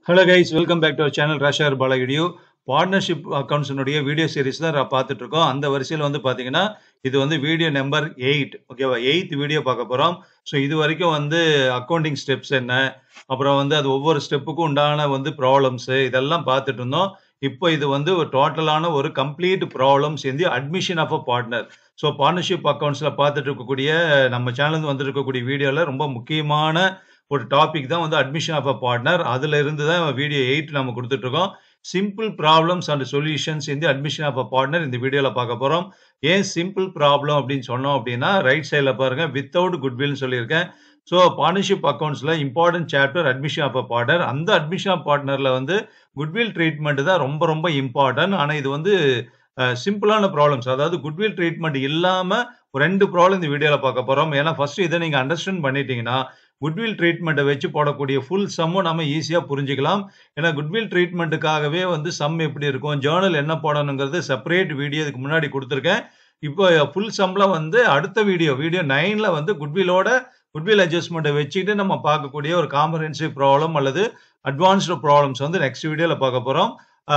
Hello guys welcome back to our channel ராஷார் பாலா video partnership அக்கௌண்ட்ஸினுடைய வீடியோ சீரிஸ் தான் நான் பார்த்துட்டு இருக்கோம் அந்த வரிசையில் வந்து பார்த்தீங்கன்னா இது வந்து வீடியோ நம்பர் எயிட் ஓகேவா எயித் வீடியோ பார்க்க போகிறோம் ஸோ இது வரைக்கும் வந்து அக்கௌண்டிங் ஸ்டெப்ஸ் என்ன அப்புறம் வந்து அது ஒவ்வொரு ஸ்டெப்புக்கும் உண்டான வந்து ப்ராப்ளம்ஸு இதெல்லாம் பார்த்துட்டு இருந்தோம் இப்போ இது வந்து ஒரு டோட்டலான ஒரு கம்ப்ளீட் ப்ராப்ளம்ஸ் இந்த admission of a partner so partnership அக்கௌண்ட்ஸில் பார்த்துட்டு இருக்கக்கூடிய நம்ம சேனல் வந்து இருக்கக்கூடிய வீடியோவில் ரொம்ப முக்கியமான ஒரு டாபிக் தான் வந்து அட்மிஷன் ஆஃப் அ பார்ட்னர் அதுல இருந்து தான் வீடியோ எயிட் நம்ம கொடுத்துட்டு இருக்கோம் சிம்பிள் ப்ராப்ளம்ஸ் அண்ட் சொல்யூஷன்ஸ் இந்த அட்மிஷன் ஆஃப் அ பார்ட்னர் இந்த வீடியோவில் பார்க்க போகிறோம் ஏன் சிம்பிள் ப்ராப்ளம் அப்படின்னு சொன்னோம் அப்படின்னா ரைட் சைடில் பாருங்க வித்தவுட் குட்வில்னு சொல்லியிருக்கேன் ஸோ பார்ட்னர்ஷிப் அக்கௌண்ட்ஸில் important chapter admission of a partner அந்த அட்மிஷன் ஆஃப் பார்ட்னரில் வந்து குட்வில் ட்ரீட்மெண்ட் தான் ரொம்ப ரொம்ப இம்பார்ட்டன்ட் ஆனால் இது வந்து சிம்பிளான ப்ராப்ளம்ஸ் அதாவது குட்வில் ட்ரீட்மெண்ட் இல்லாமல் ரெண்டு ப்ராப்ளம் இந்த வீடியோவில் பார்க்க போகிறோம் ஏன்னா ஃபர்ஸ்ட் இதை நீங்கள் அண்டர்ஸ்டாண்ட் பண்ணிட்டீங்கன்னா குட்வில் ட்ரீட்மெண்ட்டை வச்சு போடக்கூடிய ஃபுல் சம்மும் நம்ம ஈஸியாக புரிஞ்சுக்கலாம் ஏன்னா குட்வில் ட்ரீட்மெண்ட்டுக்காகவே வந்து சம் எப்படி இருக்கும் ஜேர்னல் என்ன போடணுங்கிறது செப்பரேட் வீடியோ இதுக்கு முன்னாடி கொடுத்துருக்கேன் இப்போ ஃபுல் சம்மில் வந்து அடுத்த வீடியோ வீடியோ நைனில் வந்து குட்விலோட குட்வில் அட்ஜஸ்ட்மெண்ட்டை வச்சுட்டு நம்ம பார்க்கக்கூடிய ஒரு காம்பரன்சிவ் ப்ராப்ளம் அல்லது அட்வான்ஸ்டு ப்ராப்ளம்ஸ் வந்து நெக்ஸ்ட் வீடியோவில் பார்க்க போகிறோம்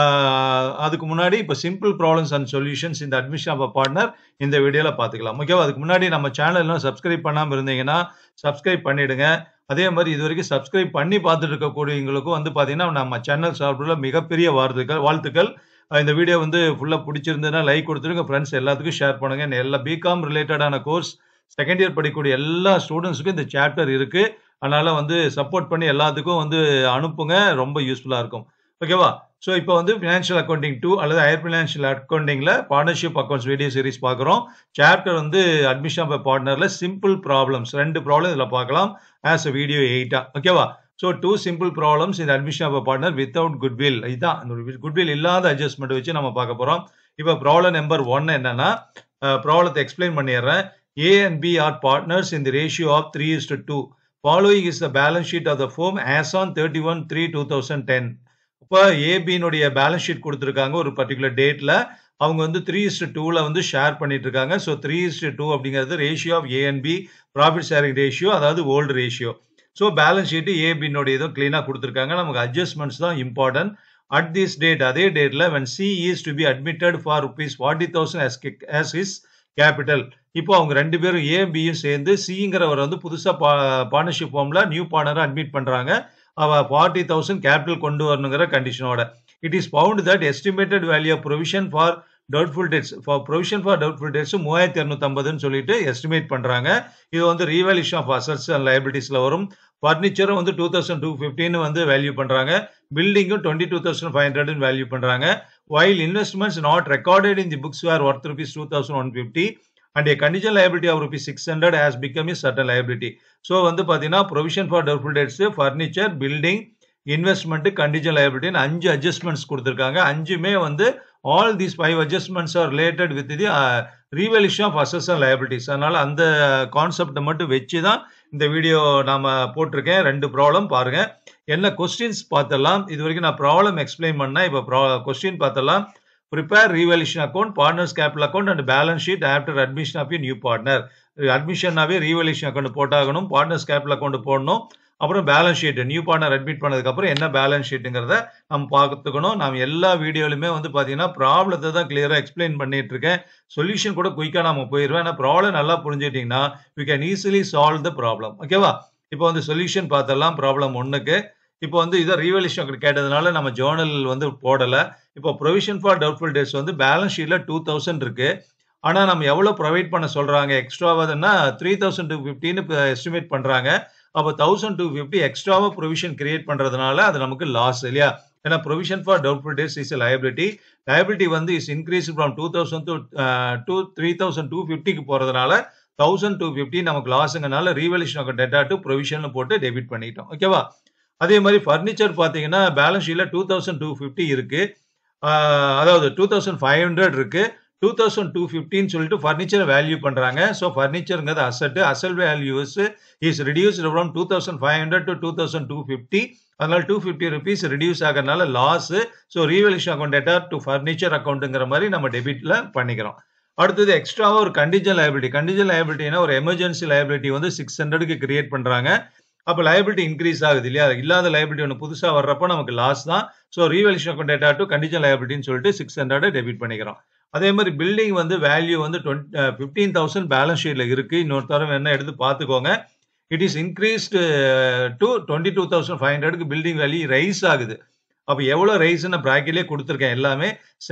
அதுக்கு முன்னாடி இப்போ சிம்பிள் ப்ராப்ளம்ஸ் அண்ட் சொல்யூஷன்ஸ் இந்த அட்மிஷன் ஆஃப் அ பார்ட்னர் இந்த வீடியோவில் பார்த்துக்கலாம் ஓகேவா அதுக்கு முன்னாடி நம்ம சேனல்லாம் சப்ஸ்கிரைப் பண்ணாமல் இருந்தீங்கன்னா சப்ஸ்கிரைப் பண்ணிடுங்க அதே மாதிரி இது வரைக்கும் சப்ஸ்கிரைப் பண்ணி பார்த்துட்டு இருக்கக்கூடியவங்களுக்கும் வந்து பார்த்தீங்கன்னா நம்ம சேனல் சார்பில் மிகப்பெரிய வாழ்த்துக்கள் வாழ்த்துக்கள் இந்த வீடியோ வந்து ஃபுல்லாக பிடிச்சிருந்ததுன்னா லைக் கொடுத்துருங்க ஃப்ரெண்ட்ஸ் எல்லாத்துக்கும் ஷேர் பண்ணுங்க எல்லா பிகாம் ரிலேட்டடான கோர்ஸ் செகண்ட் இயர் படிக்கக்கூடிய எல்லா ஸ்டூடெண்ட்ஸுக்கும் இந்த சாப்டர் இருக்கு அதனால வந்து சப்போர்ட் பண்ணி எல்லாத்துக்கும் வந்து அனுப்புங்க ரொம்ப யூஸ்ஃபுல்லாக இருக்கும் ஓகேவா ஸோ இப்போ வந்து ஃபினான்ஷியல் அக்கௌண்டிங் டூ அல்லது ஹையர் ஃபினான்ஷியல் அக்கௌண்டிங்கில் பார்ட்னர்ஷிப் அக்கௌண்ட்ஸ் வீடியோ சீரிஸ் பார்க்குறோம் சாப்டர் வந்து அட்மிஷன் ஆஃப் பார்ட்னரில் சிம்பிள் ப்ராப்ளம்ஸ் ரெண்டு ப்ராப்ளம் இதில் பார்க்கலாம் ஆஸ் அ வீடியோ எயிட்டா ஓகேவா ஸோ டூ சிம்பிள் ப்ராப்ளம்ஸ் இந்த admission of partner without goodwill இதுதான் அந்த குட்வில் இல்லாத அட்ஜஸ்ட்மெண்ட் வச்சு நம்ம பார்க்க போகிறோம் இப்போ ப்ராப்ளம் நம்பர் ஒன் என்னன்னா ப்ராப்ளத்தை எக்ஸ்பிளைன் பண்ணிடுறேன் A and B are partners in the ratio of three is to two following is the balance sheet of the firm as on thirty one three two thousand ten இப்போ ஏபியினுடைய balance sheet கொடுத்துருக்காங்க ஒரு particular டேட்ல அவங்க வந்து three is to டூவில் வந்து share பண்ணிட்டு இருக்காங்க ஸோ த்ரீ இஸ்டு டூ அப்படிங்கிறது ratio of A and B profit sharing ratio அதாவது old ratio so balance sheet ஏபியினுடைய இதுவும் கிளீனாக கொடுத்துருக்காங்க நமக்கு அட்ஜஸ்ட்மெண்ட்ஸ் தான் இம்பார்ட்டன்ட் அட் திஸ் டேட் அதே டேட்ல when C is to be admitted for rupees forty thousand as his capital இப்போ அவங்க ரெண்டு பேரும் ஏபியும் சேர்ந்து சிங்கிறவர் வந்து புதுசாக பா பார்ட்னர்ஷிப் ஃபார்ம்ல நியூ பார்ட்னரை அட்மிட் பண்ணுறாங்க அவ ஃபார்ட்டி தௌசண்ட் கேபிட்டல் கொண்டு வரணுங்கிற கண்டிஷனோட it is found that estimated value of provision for doubtful debts for provision for doubtful debts மூவாயிரத்தி இரநூத்தம்பதுன்னு சொல்லிட்டு எஸ்டிமேட் பண்ணுறாங்க இது வந்து ரீவேல்யூஷன் ஆஃப் அசட்ஸ் அண்ட் லைபிலிட்டிஸில் வரும் ஃபர்னிச்சரும் வந்து டூ தௌசண்ட் டூ ஃபிஃப்டின்னு வந்து வேல்யூ பண்ணுறாங்க பில்டிங்கும் டுவெண்ட்டி டூ தௌசண்ட் ஃபைவ் ஹண்ட்ரட்னு வேல்யூ பண்ணுறாங்க while investments not recorded in the books were worth rupees two thousand one fifty and a condition liability of rupees six hundred has become is certain liability so வந்து பார்த்தீங்கன்னா provision for doubtful debts furniture building investment condition லைபிலிட்டின்னு அஞ்சு adjustments கொடுத்துருக்காங்க அஞ்சுமே வந்து all these five adjustments are related with the revaluation of அசஸ் and liabilities அதனால அந்த கான்செப்டை மட்டும் வச்சு தான் இந்த வீடியோ நாம போட்டிருக்கேன் ரெண்டு ப்ராப்ளம் பாருங்க என்ன கொஸ்டின்ஸ் பார்த்தலாம் இது வரைக்கும் நான் ப்ராப்ளம் எக்ஸ்பிளைன் பண்ணேன் இப்போ கொஸ்டின் பார்த்தலாம் prepare revaluation account partners capital account and balance sheet after admission of new partner அட்மிஷனாவே ரீவல்யூஷன் அக்கௌண்ட் போட்டாகணும் பார்ட்னர்ஸ் கேபிட்டல் அக்கௌண்ட் போடணும் அப்புறம் balance sheet new partner admit பண்ணதுக்கப்புறம் என்ன பேலன்ஸ் ஷீட்டுங்கிறத நம்ம பார்த்துக்கணும் நம்ம எல்லா வீடியோலுமே வந்து பார்த்தீங்கன்னா ப்ராப்ளத்தை தான் கிளியராக எக்ஸ்பிளைன் பண்ணிட்டு இருக்கேன் சொல்யூஷன் கூட குயிக்காக நம்ம போயிடுவேன் ஏன்னா ப்ராப்ளம் நல்லா புரிஞ்சுக்கிட்டிங்கன்னா you can easily solve the problem ஓகேவா இப்போ வந்து சொல்யூஷன் பார்த்தலாம் ப்ராப்ளம் ஒன்றுக்கு இப்போ வந்து இதை ரீவல்யூஷன் கேட்டதுனால நம்ம ஜேர்னல் வந்து போடலை இப்போ ப்ரொவிஷன் ஃபார் டவுட்ஃபுல் டேஸ் வந்து பேலன்ஸ் ஷீட்டில் டூ தௌசண்ட் இருக்கு ஆனால் நம்ம எவ்வளோ ப்ரொவைட் பண்ண சொல்கிறாங்க எக்ஸ்ட்ராவாதுன்னா த்ரீ தௌசண்ட் டூ ஃபிஃப்டின்னு எஸ்டிமேட் பண்ணுறாங்க அப்போ தௌசண்ட் டூ ஃபிஃப்டி எக்ஸ்ட்ராவாக ப்ரொவிஷன் கிரியேட் பண்ணுறதுனால அது நமக்கு லாஸ் இல்லையா ஏன்னா provision for doubtful debts is liability liability வந்து is increase from two thousand to two three thousand two ஃபிஃப்டிக்கு போகிறதுனால தௌசண்ட் டூ ஃபிஃப்டி நமக்கு லாஸுங்கனால ரீவல்யூஷன் டேட்டா டு ப்ரொவிஷன் போட்டு டெபிட் பண்ணிட்டோம் ஓகேவா அதே மாதிரி ஃபர்னிச்சர் பார்த்தீங்கன்னா பேலன்ஸ் ஷீட்டில் டூ தௌசண்ட் டூ ஃபிஃப்டி இருக்கு அதாவது டூ தௌசண்ட் ஃபைவ் ஹண்ட்ரட் இருக்கு டூ தௌசண்ட் டூ ஃபிஃப்டின்னு சொல்லிட்டு ஃபர்னிச்சர் வேல்யூ பண்ணுறாங்க ஸோ ஃபர்னிச்சருங்கிறது அசட்டு அசல் values is reduce from two thousand five hundred to two thousand two fifty அதனால டூ ஃபிஃப்டி ருபீஸ் ரிடியூஸ் ஆகிறதுனால loss so revaluation account data to furniture அக்கௌண்ட்டுங்கிற மாதிரி நம்ம டெபிட்ல பண்ணிக்கிறோம் அடுத்தது எக்ஸ்ட்ராவாக ஒரு கண்டிஜன் லைபிலிட்டி கண்டிஜன் லைபிலிட்டினா ஒரு எமர்ஜென்சி லைபிலிட்டி வந்து சிக்ஸ் ஹண்ட்ரடுக்கு கிரியேட் பண்ணுறாங்க அப்ப லைபிலிட்டி இன்கிரீஸ் ஆகுது இல்லையா? இல்லாத லைபிலிட்டி ஒண்ணு புதுசா வர்றப்ப நமக்கு லாஸ் தான். So revaluation account data to contingent லைபிலிட்டின்னு சொல்லிட்டு 600 டெபிட் பண்ணிக்கிறோம். அதே மாரி பில்டிங் வந்து வேல்யூ வந்து டுவென் அ 15,000 பேலன்ஸ் ஷீட்ல இருக்கு. இன்னொரு தடவ வேணா எடுத்து பார்த்துக்கோங்க. இட் இஸ் இன்கிரீஸ்டு டூ 22,500க்கு பில்டிங் வேல்யூ ரைஸ் ஆகுது. அப்ப எவ்வளோ ரைஸ்ன்னு பிராக்கெட்லயே குடுத்துருக்கேன் எல்லாமே.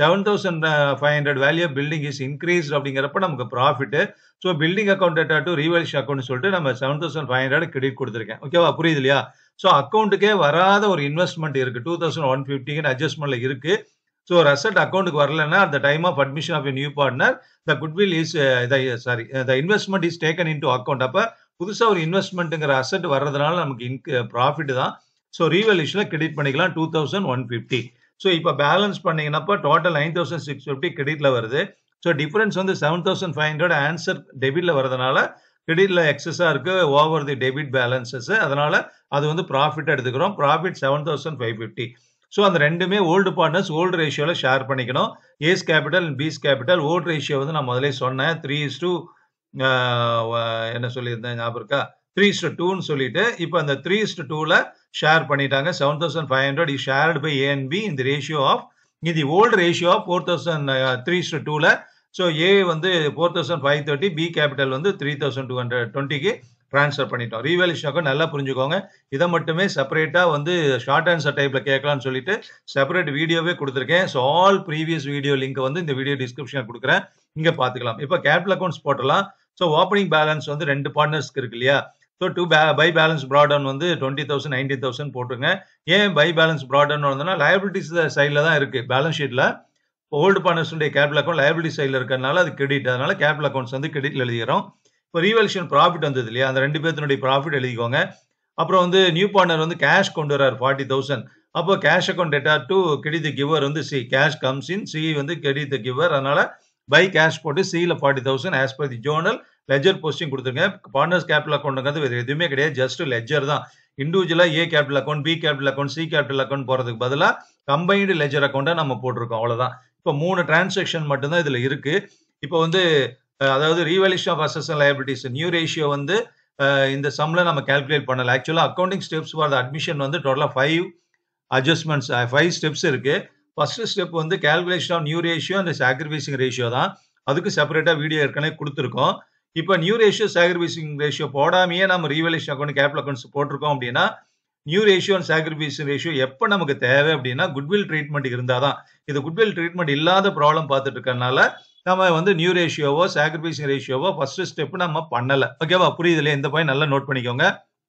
7,500 value of building is increased அப்படிங்கிறப்ப நமக்கு profit. So building account data to revaluation அக்கவுண்ட்னு சொல்லிட்டு நம்ம 7,500 கிரெடிட் குடுத்துருக்கேன். ஓகேவா? புரியுது இல்லையா? ஸோ அக்கவுண்ட்க்கே வராத ஒரு இன்வெஸ்ட்மென்ட் இருக்கு. 2,150ன்னு அட்ஜஸ்ட்மென்ட்ல இருக்கு. ஸோ ஒரு அசெட் அக்கவுண்ட்க்கு வரலன்னா, at the time of admission of a new partner, the goodwill is the sorry the investment is taken into account. அப்ப புதுசா ஒரு இன்வெஸ்ட்மென்ட்ங்கிற அசெட் வர்றதுனால நமக்கு இன்க் ப்ராஃபிட் தான். ஸோ ரீவேல்யூஷன்ல கிரெடிட் பண்ணிக்கலாம் 2,150. ஸோ இப்ப பேலன்ஸ் பண்ணீங்கன்னப்ப டோட்டல் 9,650 கிரெடிட்ல வருது. ஸோ டிஃபரன்ஸ் வந்து 7,500 ஆன்சர் டெபிட்ல வரதுனால, கிரெடிட்ல எக்ஸஸா இருக்கு ஓவர் தி டெபிட் பேலன்ஸஸ். அதனால அது வந்து ப்ராஃபிட்டா எடுத்துக்கிறோம். ப்ராஃபிட் 7,550. ஸோ அந்த 2மே ஓல்டு பார்ட்னர்ஸ் ஓல்டு ரேஷியோல ஷேர் பண்ணிக்கணும். A's capital, B's capital old ratio வந்து நான் முதல்லயே சொன்னேன். 3:2 ஆ வ என்ன சொல்லியிருந்தேன் ஞாபகம் இருக்கா? 3:2ன்னு சொல்லிட்டு, இப்ப அந்த 3:2ல ஷேர் பண்ணிட்டாங்க. 7,500 is shared by A and B in the ratio of in the old ratio of 4,000 3:2ல ஸோ ஏ வந்து 4,530 பி கேபிட்டல் வந்து 3,220க்கு ட்ரான்ஸ்ஃபர் பண்ணிட்டோம். ரீவேல்யூஷன் அக்கவுண்ட் நல்லா புரிஞ்சுக்கோங்க. இத மட்டுமே செப்பரேட்டா வந்து ஷார்ட் ஆன்சர் டைப்ல கேட்கலாம்னு சொல்லிட்டு செப்பரேட் வீடியோவே குடுத்துருக்கேன். So all previous video link வந்து இந்த வீடியோ டிஸ்கிரிப்ஷன்ல குடுக்குறேன். இங்க பார்த்துக்கலாம். இப்ப கேபிட்டல் அக்கவுண்ட்ஸ் போட்டுறலாம். ஸோ ஓப்பனிங் பேலன்ஸ் வந்து 2 பார்ட்னர்ஸ்க்கு இருக்கு இல்லையா? So to pay by balance brought down வந்து 20,000 19,000 போட்டுருங்க. ஏன் பை பேலன்ஸ் ப்ராட் டவுன் வந்ததுன்னா, லயபிலிட்டீஸ் சைட்ல தான் இருக்கு பேலன்ஸ் ஷீட்ல. ஓல்டு பார்ட்னர்ஸுடைய கேபிட்டல் அக்கவுண்ட் லயபிலிட்டி சைட்ல இருக்கிறதுனால அது கிரெடிட். அதனால கேபிட்டல் அக்கவுண்ட்ஸ் வந்து கிரெடிட்ல எழுதிக்கிறோம். இப்ப ரீவேல்யூஷன் ப்ராஃபிட் வந்தது இல்லையா? அந்த 2 பேத்தினுடைய ப்ராஃபிட் எழுதிக்கோங்க. அப்புறம் வந்து நியூ பார்ட்னர் வந்து கேஷ் கொண்டு வராரு 40,000. அப்போ cash account data to credit the giver வந்து C cash comes in C வந்து கிரெடிட் தி கிவர். அதனால பை கேஷ் போட்டு சில 40,000 as per the journal ledger posting குடுத்துருங்க. பார்ட்னர்ஸ் கேபிட்டல் அக்கவுண்ட்ங்கிறது வேற எதுவுமே கிடையாது. ஜஸ்ட் லெட்ஜர் தான். இண்டிவிஜுவலா A capital account, B capital account, C capital account போறதுக்கு பதிலா கம்பைன்டு லெட்ஜர் அக்கவுண்ட்டா நம்ம போட்டுருக்கோம். அவ்வளவுதான். இப்ப 3 டிரான்சாக்ஷன் மட்டும் தான் இதுல இருக்கு. இப்ப வந்து அ அதாவது revaluation of assets and liabilities new ratio வந்து அ இந்த சம்ல நம்ம கால்குலேட் பண்ணல. Actually accounting steps for the admission வந்து டோட்டலா 5 அட்ஜஸ்ட்மென்ட்ஸ் 5 ஸ்டெப்ஸ் இருக்கு. ஃபர்ஸ்ட் ஸ்டெப் வந்து calculation of new ratio and sacrificing ratio தான். அதுக்கு செப்பரேட்டா வீடியோ ஏற்கனவே குடுத்துருக்கோம். இப்ப நியூ ரேஷியோ, சாக்ரிஃபைசிங் ரேஷியோ போடாமயே நம்ம ரீவேல்யூஷன் அக்கவுண்ட், கேபிட்டல் அக்கவுண்ட்ஸ் போட்டுருக்கோம் அப்படின்னா, new ratio and sacrificing ratio எப்ப நமக்கு தேவை அப்படின்னா, குட்வில் ட்ரீட்மெண்ட் இருந்தா தான். இது குட்வில் ட்ரீட்மெண்ட் இல்லாத ப்ராப்ளம் பார்த்துட்டு இருக்கறனால, நம்ம வந்து நியூ ரேஷியோவோ, சாக்ரிஃபைசிங் ரேஷியோவோ ஃபர்ஸ்ட் ஸ்டெப் நம்ம பண்ணல. ஓகேவா? புரியுது இல்லையா? இந்த பாயிண்ட் நல்லா நோட் பண்ணிக்கோங்க.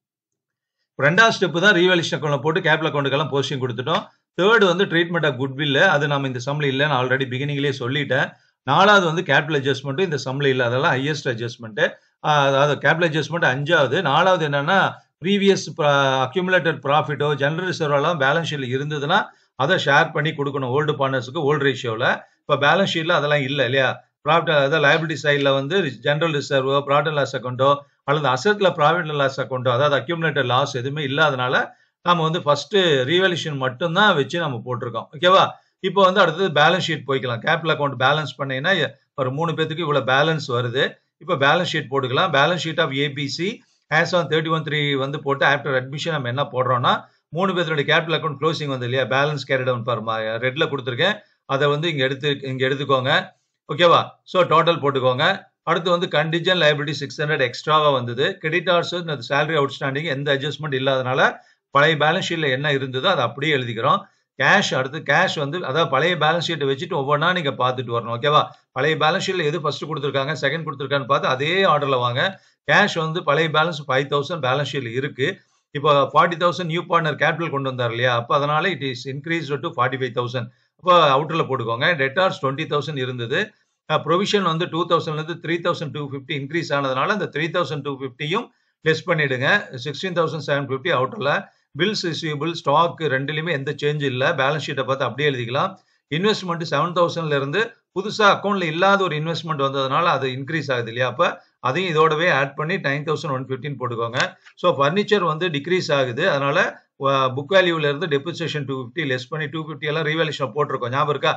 2வது ஸ்டெப் தான் ரீவேல்யூஷன் அக்கவுண்ட்ல போட்டு கேபிட்டல் அக்கவுண்ட்க்கெல்லாம் போஸ்டிங் குடுத்துட்டோம். 3 வந்து ட்ரீட்மெண்ட் ஆஃப் குட்வில். அது நம்ம இந்த சம்ல இல்லன்னு ஆல்ரெடி பிகினிங்லயே சொல்லிட்டேன். 4வது வந்து கேபிட்டல் அட்ஜஸ்ட்மென்ட் இந்த சம்ல இல்ல. அதெல்லாம் ஹையஸ்ட் அட்ஜஸ்ட்மென்ட். அ அதாவது கேபிட்டல் அட்ஜஸ்ட்மென்ட் 5வது. 4வது என்னன்னா, ப்ரீவியஸ் ப அக்யூமுலேட்டட் ப்ராஃபிட்டோ, ஜெனரல் ரிசர்வ்லாம் பேலன்ஸ் ஷீட்ல இருந்ததுன்னா, அத ஷேர் பண்ணி குடுக்கணும் ஓல்டு பார்ட்னர்ஸ்க்கு ஓல்டு ரேஷியோல. இப்ப பேலன்ஸ் ஷீட்ல அதெல்லாம் இல்ல இல்லையா? ப்ராஃபிட் அதாவது லயபிலிட்டி சைட்ல வந்து ஜெனரல் ரிசர்வோ, ப்ராஃபிட் அண்ட் லாஸ் அக்கவுண்டோ அல்லது அசெட்ல ப்ராஃபிட் அண்ட் லாஸ் அக்கவுண்டோ அதாவது அக்யூமுலேட்டட் லாஸ் எதுவுமே இல்லாதனால, நாம வந்து ஃபர்ஸ்ட் ரீவேல்யூஷன் மட்டும் தான் வச்சு நம்ம போட்டுருக்கோம். ஓகேவா? இப்போ வந்து அடுத்தது பேலன்ஸ் ஷீட் போய்க்கலாம். கேபிட்டல் அக்கவுண்ட் பேலன்ஸ் பண்ணீங்கன்னா, ஒரு 3 பேத்துக்கு இவ்வளவு பேலன்ஸ் வருது. இப்ப பேலன்ஸ் ஷீட் போட்டுக்கலாம். Balance sheet of ABC as on 31/3 வந்து போட்டு ஆஃப்டர் அட்மிஷன் நம்ம என்ன போடுறோம்னா, 3 பேத்துடைய கேபிட்டல் அக்கவுண்ட் க்ளோசிங் வந்து இல்லையா? பேலன்ஸ் கேரிட் டவுன் ஃபார் ம ரெட்ல குடுத்துருக்கேன். அத வந்து இங்க எடுத்து இங்க எடுத்துக்கோங்க. ஓகேவா? ஸோ டோட்டல் போட்டுக்கோங்க. அடுத்து வந்து கன்டின்ஜென்ட் லயபிலிட்டி 600 எக்ஸ்ட்ராவா வந்தது. கிரெடிட்டார்ஸ் சேலரி அவுட்ஸ்டாண்டிங் எந்த அட்ஜஸ்ட்மென்ட் இல்லாதனால, பழைய பேலன்ஸ் ஷீட்ல என்ன இருந்ததோ அத அப்படியே எழுதிக்கிறோம். கேஷ் அடுத்து கேஷ் வந்து அதாவது பழைய பேலன்ஸ் ஷீட்ட வச்சுட்டு ஒவ்வொன்னா நீங்க பார்த்துட்டு வரணும். ஓகேவா? பழைய பேலன்ஸ் ஷீட்ல எது ஃபர்ஸ்ட் குடுத்துருக்காங்க, செகண்ட் குடுத்துருக்கான்னு பார்த்து அதே ஆர்டர்ல வாங்க. கேஷ் வந்து பழைய பேலன்ஸ் 5,000 பேலன்ஸ் ஷீட்ல இருக்கு. இப்போ 40,000 நியூ பார்ட்னர் கேபிட்டல் கொண்டு வந்தார் இல்லையா? அப்ப அதனால இட் இஸ் இன்கிரீஸ்ட் டூ 45,000. அப்ப அவுட்டர்ல போட்டுக்கோங்க. டெப்டார்ஸ் 20,000 இருந்தது. அ புரோவிஷன் வந்து 2,000ல இருந்து 3,250 இன்கிரீஸ் ஆனதுனால, அந்த 3,250யும் லெஸ் பண்ணிடுங்க. 16,750 அவுட்டர்ல. பில்ஸ் ரிசீவபிள், ஸ்டாக் 2லயுமே எந்த சேஞ்ச் இல்ல. பேலன்ஸ் ஷீட்ட பார்த்து அப்படியே எழுதிக்கலாம். இன்வெஸ்ட்மென்ட் 7,000ல இருந்து புதுசா அக்கவுண்ட்ல இல்லாத ஒரு இன்வெஸ்ட்மென்ட் வந்ததுனால அது இன்கிரீஸ் ஆகுது இல்லையா? அப்ப அதையும் இதோடவே ஆட் பண்ணி 9,115 போட்டுக்கோங்க. ஸோ பர்னிச்சர் வந்து டிக்ரீஸ் ஆகுது. அதனால வ புக் வேல்யூல இருந்து டெப்ரிசியேஷன் 250 லெஸ் பண்ணி 250 எல்லாம் ரீவேல்யூஷன் போட்டுருக்கோம். ஞாபகம் இருக்கா?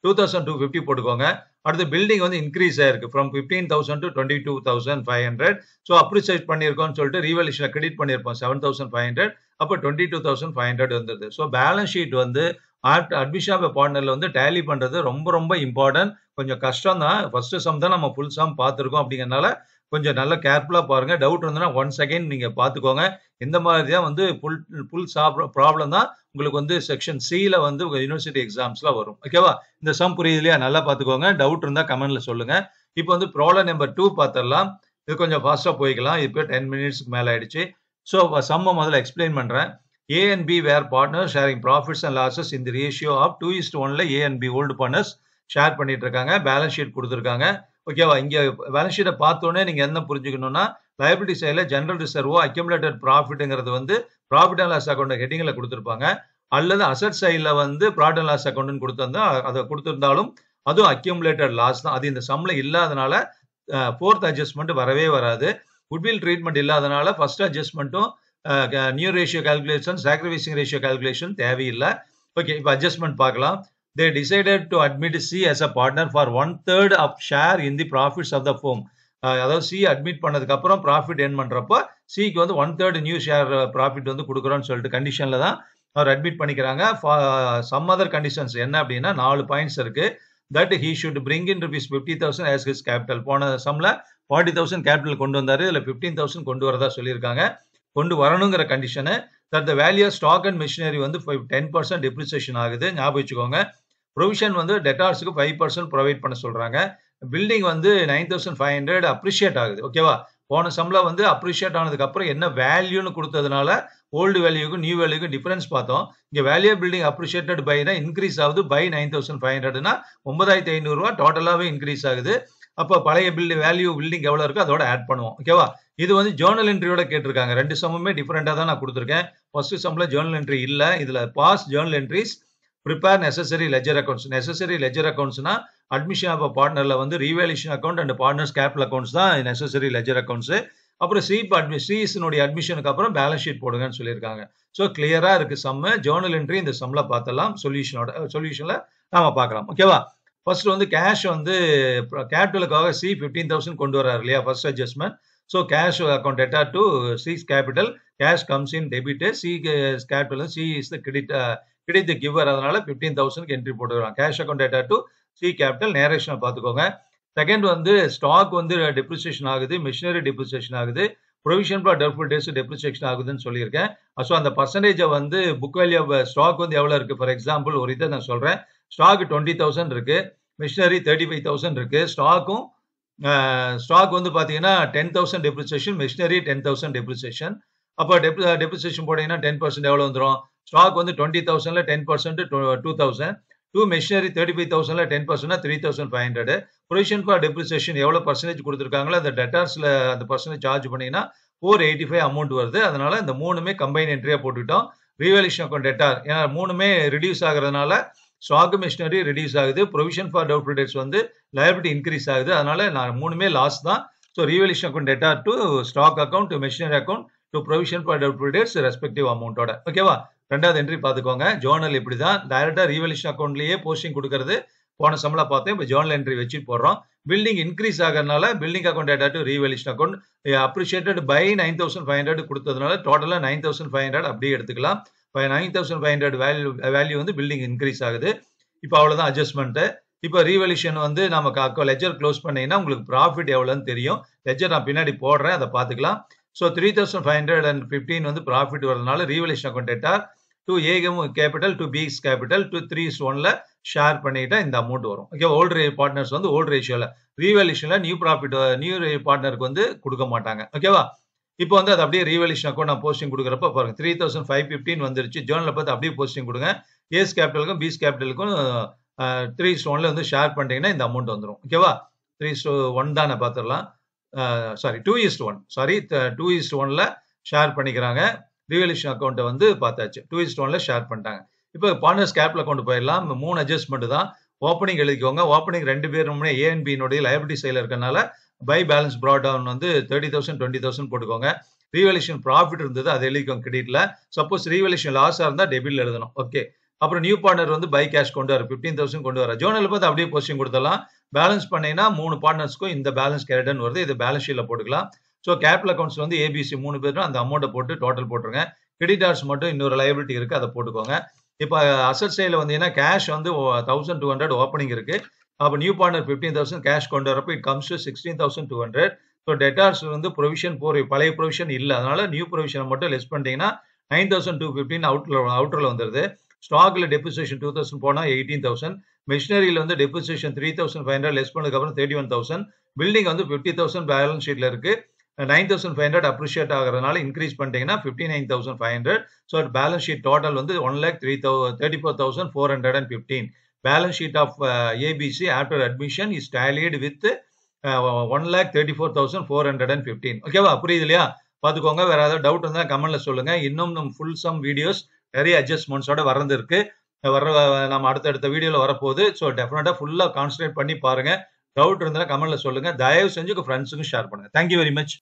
டூ தௌசண்ட் டூ ஃபிஃப்டி போட்டுக்கோங்க அடுத்து பில்டிங் வந்து இன்க்ரீஸ் ஆயிருக்கு from fifteen thousand to twenty two thousand five hundred so appreciate பண்ணியிருக்கோம்னு சொல்லிட்டு ரீவல்யூஷனில் கிரெடிட் பண்ணியிருப்போம் செவன் தௌசண்ட் ஃபைவ் ஹண்ட்ரட் அப்போ twenty two thousand five hundred வந்தது ஸோ பேலன்ஸ் ஷீட் வந்து அட்மிஷன் ஆஃப் பார்ட்னர்ல வந்து டேலி பண்றது ரொம்ப ரொம்ப இம்பார்ட்டன்ட் கொஞ்சம் கஷ்டம் தான் ஃபர்ஸ்ட் சம் தான் நம்ம ஃபுல் சம் பார்த்துருக்கோம் அப்படிங்கறனால கொஞ்சம் நல்லா கேர்ஃபுல்லா பாருங்க டவுட் இருந்ததுன்னா ஒன் செகண்ட் நீங்க பாத்துக்கோங்க இந்த மாதிரி தான் வந்து ஃபுல் ஃபுல் ப்ராப்ளம் தான் உங்களுக்கு வந்து செக்ஷன் சில வந்து யூனிவர்சிட்டி எக்ஸாம்ஸ்ல வரும் ஓகேவா இந்த சம் புரியுது இல்லையா நல்லா பாத்துக்கோங்க டவுட் இருந்தா கமெண்ட்ல சொல்லுங்க இப்போ வந்து ப்ராப்ளம் நம்பர் டூ பார்த்துடலாம் இது கொஞ்சம் ஃபாஸ்டா போய்க்கலாம் இப்போ டென் மினிட்ஸ்க்கு மேல ஆயிடுச்சு ஸோ சம்ம முதல்ல எக்ஸ்பிளைன் பண்றேன் A and B where partner sharing profits and losses இந்த ரேஷியோ ஆஃப் டூ இஸ்ட் ஒன்ல A and B old partners share பண்ணிட்டு இருக்காங்க பேலன்ஸ் ஷீட் கொடுத்துருக்காங்க ஓகேவா இங்க பேலன்ஸ் ஷீட்டை பார்த்தோன்னே நீங்க என்ன புரிஞ்சுக்கணும்னா லைபிலிட்டி சைடில் ஜெனரல் ரிசர்வோ அக்யூமுலேட்டட் ப்ராஃபிட்ங்கிறது வந்து ப்ராஃபிட் அண்ட் லாஸ் அக்கௌண்ட் ஹெட்டிங்ல கொடுத்துருப்பாங்க அல்லது அசட் சைடில் வந்து ப்ராஃபிட் அண்ட் லாஸ் அக்கௌண்ட்னு கொடுத்திருந்தா அதை கொடுத்திருந்தாலும் அதுவும் அக்யூமுலேட்டட் லாஸ் தான் அது இந்த சம்ல இல்லாதனால ஃபோர்த் அட்ஜஸ்ட்மெண்ட் வரவே வராது குட்வில் ட்ரீட்மெண்ட் இல்லாதனால ஃபர்ஸ்ட் அட்ஜஸ்ட்மெண்ட்டும் new ratio calculation sacrificing ratio calculation தேவையில்லை ஓகே இப்போ அட்ஜஸ்ட்மெண்ட் பார்க்கலாம் they decided to admit C as a partner for one third of share in the profits of the firm. அதாவது C admit பண்ணதுக்கு அப்புறம் profit என் பண்றப்போ சிக்கு வந்து one third new share profit வந்து கொடுக்குறோம்னு சொல்லிட்டு கண்டிஷன்ல தான் அவர் அட்மிட் பண்ணிக்கிறாங்க சம் அதர் கண்டிஷன்ஸ் என்ன அப்படின்னா நாலு பாயிண்ட்ஸ் இருக்கு that he should bring in rupees fifty thousand as his capital போன சம்ல ஃபார்ட்டி தௌசண்ட் கேபிட்டல் கொண்டு வந்தாரு இதுல ஃபிஃப்டீன் தௌசண்ட் கொண்டு வரதா சொல்லியிருக்காங்க கொண்டு வரணுங்கிற condition that the value stock and machinery வந்து டென் பர்சன்ட் டெப்ரிசியேஷன் ஆகுது ஞாபகம் வச்சுக்கோங்க ப்ரொவிஷன் வந்து டெட்டார்ஸுக்கு ஃபைவ் பர்சன்ட் ப்ரொவைட் பண்ண சொல்றாங்க பில்டிங் வந்து nine thousand five hundred appreciate ஆகுது ஓகேவா போன சம்ல வந்து அப்ரிஷியேட் ஆனதுக்கு அப்புறம் என்ன வேல்யூன்னு கொடுத்ததுனால ஓல்டு வேல்யூக்கும் நியூ வேல்யூக்கும் டிஃபரன்ஸ் பார்த்தோம் இங்க வேல்யூ பில்டிங் அப்ரிஷியேட்டட் பை தான் இன்க்ரீஸ் ஆகுது பை நைன் தௌசண்ட் ஃபைவ் ஹண்ட்ரட்னா ஒன்பதாயிரத்தி ஐநூறுரூவா டோட்டலாகவே இன்க்ரீஸ் ஆகுது அப்போ பழைய பில்டு வேல்யூ பில்டிங் எவ்வளோ இருக்கோ அதோட ஆட் பண்ணுவோம் ஓகேவா இது வந்து ஜேர்னல் என்ட்ரியோட கேட்டிருக்காங்க ரெண்டு சம்முமே டிஃப்ரெண்டாக தான் நான் கொடுத்துருக்கேன் ஃபர்ஸ்ட் சம்ல ஜேர்னல் என்ட்ரி இல்லை இதுல pass journal entries prepare necessary ledger accounts necessary ledger அக்கௌண்ட்ஸ்னா அட்மிஷன் ஆஃப் பார்ட்னர்ல வந்து revaluation account and partners capital accounts தான் நெசசரி லெஜர் அக்கௌண்ட்ஸ் அப்புறம் சி அட்மி சிஇஸ்னுடைய அட்மிஷனுக்கு அப்புறம் பேலன்ஸ் ஷீட் போடுங்கன்னு சொல்லியிருக்காங்க ஸோ கிளியரா இருக்கு சம்மு ஜேர்னல் என்ட்ரி இந்த சம்ல பார்த்தலாம் சொல்யூஷனோட சொல்யூஷன்ல நாம பார்க்கலாம் ஓகேவா ஃபர்ஸ்ட் வந்து கேஷ் வந்து கேபிட்டலுக்காக சி ஃபிஃப்டீன் தௌசண்ட் கொண்டு வராரு இல்லையா first adjustment so cash account debtor to C's capital cash comes in debit C capital C is the credit credit the giver அதனால ஃபிஃப்டீன் தௌசண்ட் என்ட்ரி போட்டுக்கிறாங்க cash account data to C capital narration பார்த்துக்கோங்க second வந்து stock வந்து depreciation ஆகுது machinery depreciation ஆகுது provision for doubtful debts depreciation ஆகுதுன்னு சொல்லியிருக்கேன் so அந்த பர்சன்டேஜை வந்து புக் வேல்யூ ஸ்டாக் வந்து எவ்வளோ இருக்கு ஃபார் எக்ஸாம்பிள் ஒரு இதை நான் சொல்றேன் ஸ்டாக் டுவெண்ட்டி தௌசண்ட் இருக்கு மிஷினரி தேர்ட்டி ஃபைவ் தௌசண்ட் இருக்கு ஸ்டாக்கும் ஸ்டாக் வந்து பார்த்தீங்கன்னா ten thousand depreciation machinery ten thousand depreciation அப்போ டெப்ரிசியேஷன் போட்டீங்கன்னா டென் பர்சன்ட் எவ்வளோ வந்துடும் ஸ்டாக் வந்து டுவெண்ட்டி தௌசண்ட்ல ten percent two thousand two machinery thirty five தௌசண்ட்ல ten percent three thousand five hundred provision for depreciation எவ்வளோ பர்சன்டேஜ் கொடுத்துருக்காங்களோ அந்த டெட்டார்ஸ்ல அந்த பர்சன்டேஜ் சார்ஜ் பண்ணீங்கன்னா ஃபோர் எயிட்டி ஃபைவ் அமௌண்ட் வருது அதனால இந்த மூணுமே கம்பைன் என்ட்ரியா போட்டுக்கிட்டோம் ரீவேல்யூஷன் அக்கௌண்ட் டெட்டார் ஏன்னா மூணுமே ரிடியூஸ் ஆகுறதுனால ஸ்டாக் மிஷினரி ரிடியூஸ் ஆகுது ப்ரொவிஷன் ஃபார் டவுட் டேட்ஸ் வந்து லயபிலிட்டி இன்க்ரீஸ் ஆகுது அதனால நான் மூணுமே லாஸ் தான் so revaluation account debtor to stock account to machinery account to provision for doubt debts respective அமௌண்ட்டோட ஓகேவா ரெண்டாவது என்ட்ரி பார்த்துக்கோங்க ஜோர்னல் இப்படி தான் டைரக்டா ரீவல்யூஷன் அக்கௌண்ட்லயே போஸ்டிங் கொடுக்கறது போன சம்பளம் பார்த்தேன் இப்போ ஜோர்னல் என்ட்ரி வச்சு போடுறோம் பில்டிங் இன்க்ரீஸ் ஆகிறதுனால building account data to revaluation account appreciated by nine thousand five hundred கொடுத்ததுனால டோட்டலாக நைன் தௌசண்ட் ஃபைவ் ஹண்ட்ரட் அப்படியே எடுத்துக்கலாம் இப்போ nine thousand five hundred value value வந்து பில்டிங் இன்க்ரீஸ் ஆகுது இப்போ அவ்வளோதான் அட்ஜஸ்ட்மெண்ட்டு இப்போ ரீவல்யூஷன் வந்து நம்ம லெஜர் க்ளோஸ் பண்ணீங்கன்னா உங்களுக்கு ப்ராஃபிட் எவ்வளோன்னு தெரியும் லெஜர் நான் பின்னாடி போடுறேன் அதை பார்த்துக்கலாம் so three thousand five hundred and fifteen வந்து ப்ராஃபிட் வரதுனால ரீவல்யூஷன் அக்கௌண்ட் டேட்டா டூ ஏகம் capital to B's capital to three ஒன்ல ஷேர் பண்ணிட்டா இந்த அமௌண்ட் வரும் ஓகே ஓல்டு பார்ட்னர்ஸ் வந்து ஓல்டு ரேஷியோல ரீவேல்யூஷன்ல நியூ ப்ராஃபிட் நியூ பார்ட்னருக்கு வந்து கொடுக்க மாட்டாங்க ஓகேவா இப்போ வந்து அது அப்படியே ரீவேல்யூஷன் அக்கௌண்ட் நான் போஸ்டிங் கொடுக்குறப்ப பாருங்க த்ரீ தௌசண்ட் ஃபைவ் ஃபிஃப்டின் வந்துருச்சு ஜேர்னல் பார்த்து அப்படியே போஸ்டிங் கொடுங்க ஏஸ் கேபிட்டலுக்கும் பிஸ் கேபிட்டலுக்கும் த்ரீ ஒன்ல வந்து ஷேர் பண்ணிட்டீங்கன்னா இந்த அமௌண்ட் வந்துடும் ஓகேவா த்ரீ ஒன் தானே பார்த்துடலாம் sorry two is to one sorry two is to ஒன்ல ஷேர் பண்ணிக்கிறாங்க ரிவல்யூஷன் அக்கௌண்ட்டை வந்து பார்த்தாச்சு டூ இஸ்ட் ஒன்ல ஷேர் பண்ணிட்டாங்க இப்போ பார்ட்னர்ஸ் கேப்ல கொண்டு போயிடலாம் மூணு அட்ஜஸ்ட்மெண்ட் தான் ஓப்பனிங் எழுதிக்கோங்க ஓப்பனிங் ரெண்டு பேருமே ஏஎன்பியினுடைய லைபிலிட்டி சைடில் இருக்கனால பை பேலன்ஸ் ப்ராட் டவுன் வந்து தேர்ட்டி தௌசண்ட் டுவெண்ட்டி தௌசண்ட் போட்டுக்கோங்க ரீவல்யூஷன் ப்ராஃபிட் இருந்தது அதை எழுதிக்கோங்க கிரெடிட்ல சப்போஸ் ரீவல்யூஷன் லாஸாக இருந்தால் டெபிட்ல எழுதணும் ஓகே அப்புறம் நியூ பார்ட்னர் வந்து பை கேஷ் கொண்டு வர ஃபிஃப்டீன் தௌசண்ட் கொண்டு வர ஜோனல் பார்த்து அப்படியே போஸ்டிங் கொடுத்துடலாம் பேலன்ஸ் பண்ணீங்கன்னா மூணு பார்ட்னர்ஸ்க்கும் இந்த பேலன்ஸ் கேரட்னு வருது இது பேலன்ஸ் ஷீட்ல போட்டுக்கலாம் ஸோ கேபிட்டல் அக்கௌண்ட்ஸ் வந்து ஏபிசி மூணு பேரும் அந்த அமௌண்ட்டை போட்டு டோட்டல் போட்டுருங்க கிரெடிட்டார்ஸ் மட்டும் இன்னொரு லைபிலிட்டி இருக்கு அதை போட்டுக்கோங்க இப்போ அசட் சைடில் வந்தீங்கன்னா கேஷ் வந்து தௌசண்ட் டூ ஹண்ட்ரட் ஓப்பனிங் இருக்கு அப்போ new partner fifteen thousand cash கொண்டு வரப்போ it comes to sixteen thousand two hundred so debtors வந்து ப்ரொவிஷன் போர் பழைய ப்ரொவிஷன் இல்லை அதனால நியூ ப்ரொவிஷனை மட்டும் லெஸ் பண்ணிட்டீங்கன்னா நைன் தௌசண்ட் டூ ஃபிஃப்டின் அவுட்ல அவுட்டரில் வந்துருது ஸ்டாக்ல டெபிசிஷன் டூ தௌசண்ட் போனால் எயிட்டீன் தௌசண்ட் மிஷினரியில் வந்து depreciation three thousand five hundred less பண்ணதுக்கப்புறம் தேர்ட்டி ஒன் தௌசண்ட் பில்டிங் வந்து ஃபிஃப்டி தௌசண்ட் பேலன்ஸ் ஷீட்ல இருக்கு nine thousand five hundred appreciate ஆகிறதுனால இன்க்ரீஸ் பண்ணிட்டீங்கன்னா fifty nine thousand five hundred so balance sheet total வந்து ஒன் லேக் த்ரீ தௌ thirty four thousand four hundred and fifteen balance sheet of ABC after admission is tallied with one lakh thirty four thousand four hundred and fifteen ஓகேவா புரியுது இல்லையா பார்த்துக்கோங்க வேற ஏதாவது doubt இருந்தால் கமெண்ட்ல சொல்லுங்க இன்னும் நம்ம ஃபுல் சம் வீடியோஸ் நிறைய அட்ஜஸ்ட்மெண்ட்ஸோட வரது இருக்கு வர நம்ம அடுத்தடுத்த வீடியோல வரப்போகுது ஸோ டெஃபினட்டா ஃபுல்லா கான்சன்ட்ரேட் பண்ணி பாருங்க டவுட் இருந்தால் கமெண்ட்ல சொல்லுங்க தயவு செஞ்சு உங்க ஃப்ரெண்ட்ஸுக்கும் ஷேர் பண்ணுங்க தேங்க்யூ வெரி மச்